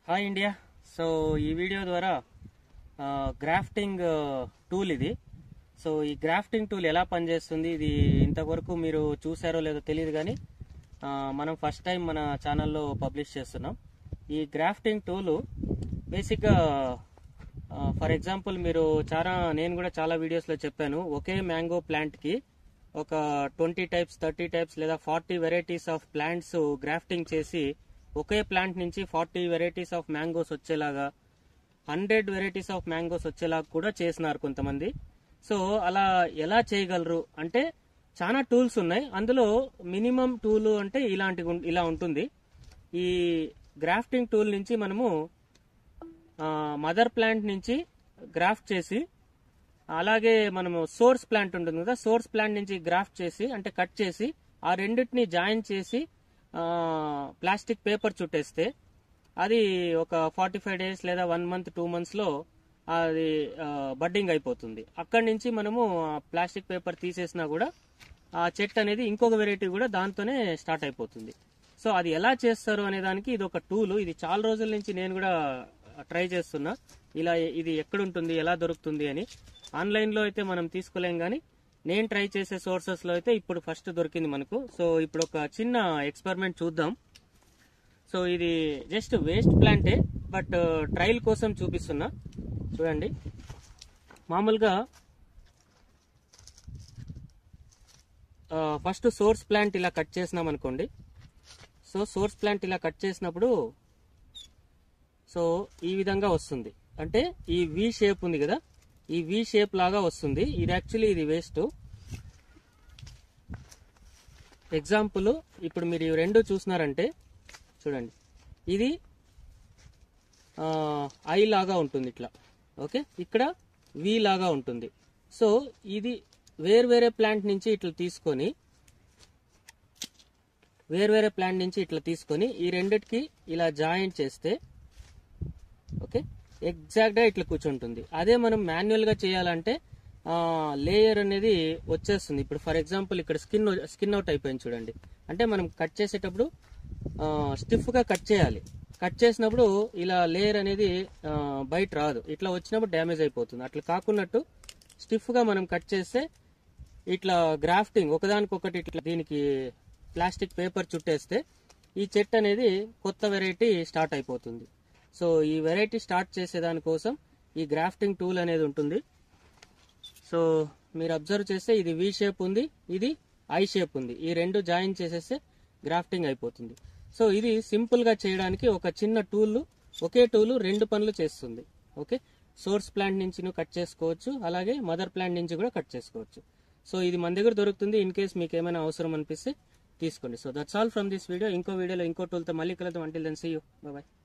hi India so ఈ video ద్వారా ఆ, గ్రాఫ్టింగ్ ఆ, టూల్ ఇది సో ఈ గ్రాఫ్టింగ్ టూల్ ఎలా పనిచేస్తుంది ఇది ఇంతవరకు మీరు చూసారో లేదో తెలియదు కానీ ఆ, మనం ఫస్ట్ టైం మన ఛానల్లో పబ్లిష్ చేస్తున్నాం ఈ గ్రాఫ్టింగ్ టూల్ బేసిక్గా ఫర్ ఎగ్జాంపుల్ మీరు చాలా నేను కూడా చాలా వీడియోస్లో చెప్పాను ఒకే మ్యాంగో ప్లాంట్కి ఒక ట్వంటీ టైప్స్ థర్టీ టైప్స్ లేదా forty varieties of plants grafting చేసి ఒకే ప్లాంట్ నుంచి ఫార్టీ వెరైటీస్ ఆఫ్ మ్యాంగోస్ వచ్చేలాగా హండ్రెడ్ వెరైటీస్ ఆఫ్ మ్యాంగోస్ వచ్చేలాగా కూడా చేసినారు కొంతమంది సో అలా ఎలా చేయగలరు అంటే చాలా టూల్స్ ఉన్నాయి అందులో మినిమం టూల్ అంటే ఇలాంటి ఉం- ఇలా ఉంటుంది ఈ గ్రాఫ్టింగ్ టూల్ నుంచి మనము మదర్ ప్లాంట్ నుంచి గ్రాఫ్ట్ చేసి అలాగే మనము సోర్స్ ప్లాంట్ ఉంటుంది కదా సోర్స్ ప్లాంట్ నుంచి గ్రాఫ్ట్ చేసి అంటే కట్ చేసి ఆ రెండింటిని జాయిన్ చేసి ప్లాస్టిక్ పేపర్ చుట్టేస్తే అది ఒక ఫార్టీ ఫైవ్ డేస్ లేదా వన్ మంత్ టూ మంత్స్లో అది బడ్డింగ్ అయిపోతుంది అక్కడి నుంచి మనము ప్లాస్టిక్ పేపర్ తీసేసినా కూడా ఆ చెట్టు అనేది ఇంకొక వెరైటీ కూడా దాంతోనే స్టార్ట్ అయిపోతుంది సో అది ఎలా చేస్తారు అనే దానికి ఇది ఒక టూల్ ఇది చాలా రోజుల నుంచి నేను కూడా ట్రై చేస్తున్నా ఇలా ఇది ఎక్కడ ఉంటుంది ఎలా దొరుకుతుంది అని ఆన్లైన్లో అయితే మనం తీసుకోలేం కానీ నేను ట్రై చేసే సోర్సెస్లో అయితే ఇప్పుడు ఫస్ట్ దొరికింది మనకు సో ఇప్పుడు ఒక చిన్న ఎక్స్పెరిమెంట్ చూద్దాం సో ఇది జస్ట్ వేస్ట్ ప్లాంటే బట్ ట్రయల్ కోసం చూపిస్తున్నా చూడండి మామూలుగా ఫస్ట్ సోర్స్ ప్లాంట్ ఇలా కట్ చేసినాం అనుకోండి సో సోర్స్ ప్లాంట్ ఇలా కట్ చేసినప్పుడు సో ఈ విధంగా వస్తుంది అంటే ఈ వి షేప్ ఉంది కదా ఈ వి షేప్ లాగా వస్తుంది ఇది యాక్చువల్లీ ఇది వేస్ట్ ఎగ్జాంపుల్ ఇప్పుడు మీరు ఈ రెండు చూసినారంటే చూడండి ఇది ఐ లాగా ఉంటుంది ఇట్లా ఓకే ఇక్కడ వి లాగా ఉంటుంది సో ఇది వేరు వేరే ప్లాంట్ నుంచి ఇట్లా తీసుకొని వేరు వేరే ప్లాంట్ నుంచి ఇట్లా తీసుకొని ఈ రెండిటికి ఇలా జాయింట్ చేస్తే ఓకే ఎగ్జాక్ట్గా ఇట్లా కూర్చుంటుంది అదే మనం మాన్యువల్గా చేయాలంటే లేయర్ అనేది వచ్చేస్తుంది ఇప్పుడు ఫర్ ఎగ్జాంపుల్ ఇక్కడ స్కిన్ స్కిన్ అవుట్ అయిపోయింది చూడండి అంటే మనం కట్ చేసేటప్పుడు స్టిఫ్గా కట్ చేయాలి కట్ చేసినప్పుడు ఇలా లేయర్ అనేది ఆ, బయట రాదు ఇట్లా వచ్చినప్పుడు డ్యామేజ్ అయిపోతుంది అట్లా కాకున్నట్టు స్టిఫ్గా మనం కట్ చేస్తే ఇట్లా గ్రాఫ్టింగ్ ఒకదానికొకటి ఇట్లా దీనికి ప్లాస్టిక్ పేపర్ చుట్టేస్తే ఈ చెట్టు అనేది కొత్త వెరైటీ స్టార్ట్ అయిపోతుంది సో ఈ వెరైటీ స్టార్ట్ చేసేదానికోసం ఈ గ్రాఫ్టింగ్ టూల్ అనేది ఉంటుంది సో మీరు అబ్జర్వ్ చేస్తే ఇది వి షేప్ ఉంది ఇది ఐ షేప్ ఉంది ఈ రెండు జాయిన్ చేసేస్తే గ్రాఫ్టింగ్ అయిపోతుంది సో ఇది సింపుల్ గా చేయడానికి ఒక చిన్న టూల్ ఒకే టూల్ రెండు పనులు చేస్తుంది ఓకే సోర్స్ ప్లాంట్ నుంచి నువ్వు కట్ చేసుకోవచ్చు అలాగే మదర్ ప్లాంట్ నుంచి కూడా కట్ చేసుకోవచ్చు సో ఇది మన దగ్గర దొరుకుతుంది ఇన్ కేస్ మీకు ఏమైనా అవసరం అనిపిస్తే తీసుకోండి so that's all from this video ఇంకో వీడియోలో ఇంకో టూల్తో మళ్ళీ కలుద్దాం until then see you bye